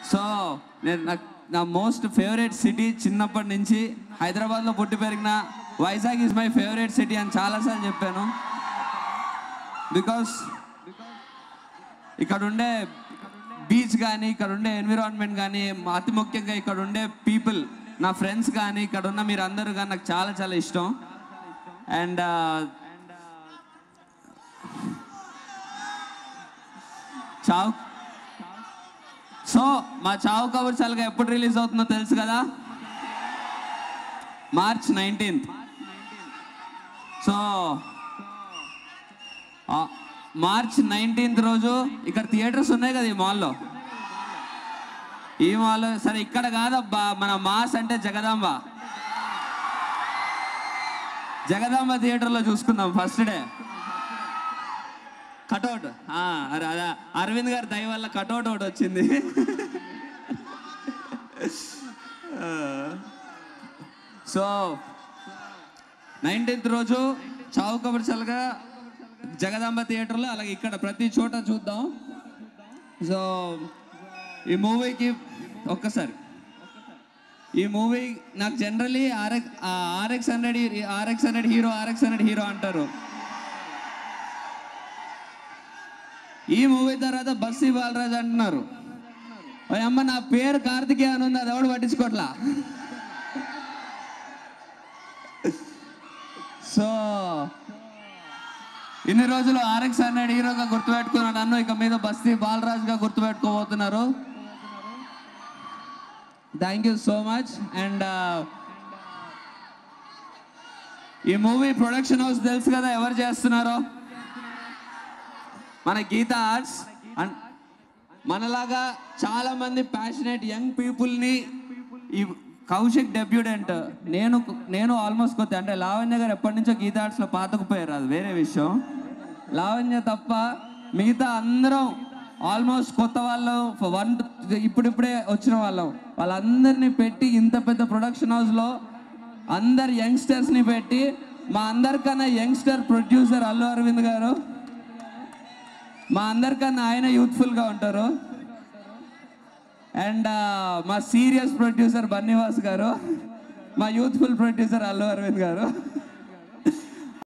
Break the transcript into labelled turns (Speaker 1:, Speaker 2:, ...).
Speaker 1: so నేను నాకు నా మోస్ట్ ఫేవరెట్ సిటీ చిన్నప్పటి నుంచి హైదరాబాద్లో పుట్టి పెరిగిన Vizag is my favourite city అని చాలాసార్లు చెప్పాను బికాస్ ఇక్కడ ఉండే బీచ్ కానీ ఇక్కడ ఉండే ఎన్విరాన్మెంట్ కానీ అతి ముఖ్యంగా ఇక్కడ ఉండే పీపుల్ నా ఫ్రెండ్స్ కానీ ఇక్కడ ఉన్న మీరు అందరూ కానీ నాకు చాలా చాలా ఇష్టం అండ్ చావు సో మా చావు కబుర్ చల్లగా ఎప్పుడు రిలీజ్ అవుతుందో తెలుసు కదా March nineteenth so uh, March nineteenth రోజు ఇక్కడ థియేటర్స్ ఉన్నాయి కదా ఈ మాల్లో ఈ మాల్ సరే ఇక్కడ కాదబ్బా మన మాస్ అంటే జగదాంబ జగదాంబ థియేటర్లో చూసుకుందాం ఫస్ట్ డే కటౌట్ అరే అదే అరవింద్ గారి దయ వల్ల కటౌట్ ఒకటి వచ్చింది సో నైన్టీన్త్ రోజు చావు కబర్చల్గా జగదాంబ థియేటర్లో అలాగే ఇక్కడ ప్రతి చోట చూద్దాం సో ఈ మూవీకి ఒక్కసారి ఈ మూవీ నాకు generally RX RX hundred RX hundred hero RX hundred hero అంటారు ఈ మూవీ తర్వాత బస్సీ బాలరాజ్ అంటున్నారు ఓ అమ్మ నా పేరు కార్తికేయ అని ఉంది అది ఎవడు పట్టించుకోవట్లా సో ఇన్ని రోజులు ఆర్ఎక్స్ హండ్రెడ్ హీరోగా గుర్తుపెట్టుకున్న నన్ను ఇక మీద బస్తీ బాలరాజ్గా గుర్తుపెట్టుకోబోతున్నారు thank you so much and ఈ మూవీ ప్రొడక్షన్ హౌస్ తెలుసు కదా ఎవరు చేస్తున్నారో మన గీత ఆర్ట్స్ అండ్ మనలాగా చాలా మంది ప్యాషనేట్ యంగ్ పీపుల్ని ఈ కౌశిక్ డెబ్యూడెంట్ నేను నేను ఆల్మోస్ట్ కొత్త అంటే లావణ్య గారు ఎప్పటి నుంచో గీత ఆర్ట్స్లో పాతకుపోయారు అది వేరే విషయం లావణ్య తప్ప మిగతా అందరం ఆల్మోస్ట్ కొత్త వాళ్ళు వన్ ఇప్పుడిప్పుడే వచ్చిన వాళ్ళం వాళ్ళందరినీ పెట్టి ఇంత పెద్ద ప్రొడక్షన్ హౌస్లో అందరు యంగ్స్టర్స్ని పెట్టి మా అందరికన్నా యంగ్స్టర్ ప్రొడ్యూసర్ అల్లు అరవింద్ గారు మా అందరికన్నా ఆయన యూత్ఫుల్గా ఉంటారు అండ్ మా సీరియస్ ప్రొడ్యూసర్ బన్నీవాస్ గారు మా యూత్ఫుల్ ప్రొడ్యూసర్ అల్లు అరవింద్ గారు